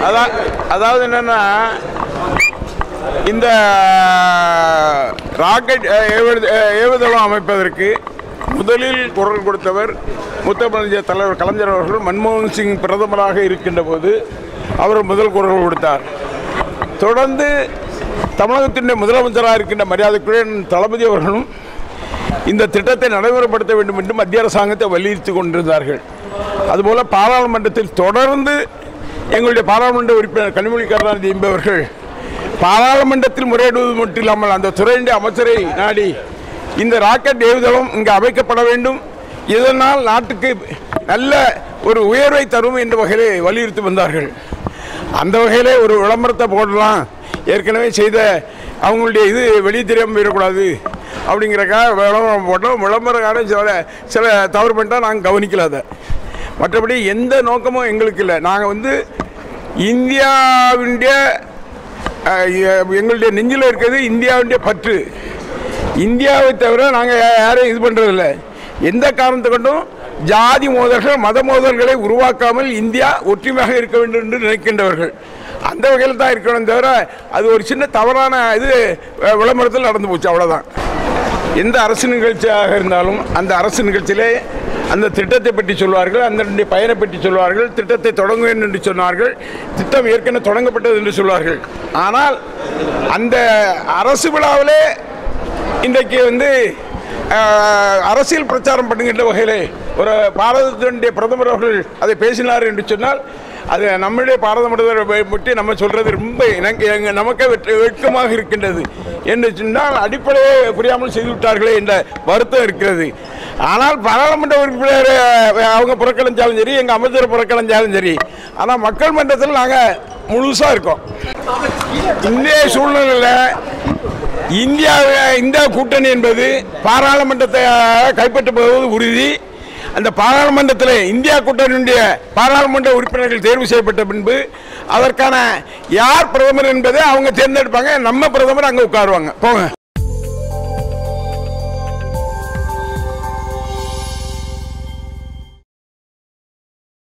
அதான் அதாவது என்னன்னா இந்த ராக்கெட் அஹ், ஏவுத- அஹ், ஏவுதளம் அமைப்பதற்கு முதலில் குரல் கொடுத்தவர் முத்தமிழ் தலைவர் கலைஞர் அவர்கள் மன்மோகன் சிங் பிரதமராக இருக்கின்ற போது அவர் முதல் குரல் கொடுத்தார் தொடர்ந்து தமிழகத்தினுடைய முதலமைச்சராக இருக்கின்ற மரியாதைக்குரிய தளபதி அவர்களும் இந்த திட்டத்தை நடைமுறைப்படுத்த வேண்டும் என்று மத்திய அரசாங்கத்தை வலியுறுத்தி கொண்டிருந்தார்கள் அதுபோல பாராளுமன்றத்தில் தொடர்ந்து எங்களுடைய பாராளுமன்ற உறுப்பினர் கனிமொழி கருணாநிதி என்பவர்கள் பாராளுமன்றத்தில் முறையிடுவது மட்டும் இல்லாமல் அந்த துறையினுடைய அமைச்சரை நாடி இந்த ராக்கெட் ஏவுதளம் இங்கு அமைக்கப்பட வேண்டும் இதனால் நாட்டுக்கு நல்ல ஒரு உயர்வை தரும் என்ற வகையிலே வலியுறுத்தி வந்தார்கள் அந்த வகையிலே ஒரு விளம்பரத்தை போடலாம் ஏற்கனவே செய்த அவங்களுடைய இது வெளியே தெரியாமல் போயிடக்கூடாது அப்படிங்கிறக்காக விளம்பரம் போட்டோம் விளம்பரக்காரன் சில சில தவறு பண்ணிட்டா நாங்கள் கவனிக்கல அதை மற்றபடி எந்த நோக்கமும் எங்களுக்கு இல்லை நாங்கள் வந்து இந்தியாவினுடைய அஹ், எ- எங்களுடைய நெஞ்சில் இருக்கிறது இந்தியாவுடைய பற்று இந்தியாவை தவிர நாங்கள் யாரையும் இது பண்ணுறதில்ல எந்த காரணத்தை கொண்டும் ஜாதி மோதல்கள் மத மோதல்களை உருவாக்காமல் இந்தியா ஒற்றுமையாக இருக்க வேண்டும் என்று நினைக்கின்றவர்கள் அந்த வகையில் தான் இருக்கணும் தவிர அது ஒரு சின்ன தவறான இது அஹ், விளம்பரத்தில் நடந்து போச்சு அவ்வளோதான் எந்த அரசு நிகழ்ச்சியாக இருந்தாலும் அந்த அரசு நிகழ்ச்சியிலே அந்த திட்டத்தை பற்றி சொல்வார்கள் அந்த பயனை பற்றி சொல்வார்கள் திட்டத்தை தொடங்குவேன் என்று சொன்னார்கள் திட்டம் ஏற்கனவே தொடங்கப்பட்டது என்று சொல்வார்கள் ஆனால் அந்த அரசு விழாவிலே இன்றைக்கு வந்து அஹ், அரசியல் பிரச்சாரம் பண்ணுகின்ற வகையிலே ஒரு பாரதத்தினுடைய பிரதமர் அவர்கள் அதை பேசினார் என்று சொன்னால் அது நம்முடைய பாரத பிரதமரை பற்றி நம்ம சொல்றது ரொம்ப எனக்கு எங்க நமக்கே வெட்க- வெட்கமாக இருக்கின்றது என்று சொன்னால் அடிப்படையே புரியாமல் செய்து விட்டார்களே என்ற வருத்தம் இருக்கிறது ஆனால் பாராளுமன்ற உறுப்பினர் அஹ், அவங்க புறக்கணிச்சாலும் சரி எங்கள் அமைச்சர் புறக்கணிச்சாலும் சரி ஆனால் மக்கள் மன்றத்தில் நாங்கள் முழுசாக இருக்கோம் இந்திய சூழ்நிலையில் இந்தியா இந்தியா கூட்டணி என்பது பாராளுமன்றத்தை கைப்பற்ற போவது உறுதி அந்த பாராளுமன்றத்தில் இந்தியா கூட்டணியுடைய பாராளுமன்ற உறுப்பினர்கள் தேர்வு செய்யப்பட்ட பின்பு அதற்கான யார் பிரதமர் என்பதை அவங்க தேர்ந்தெடுப்பாங்க நம்ம பிரதமர் அங்கே உட்காருவாங்க போங்க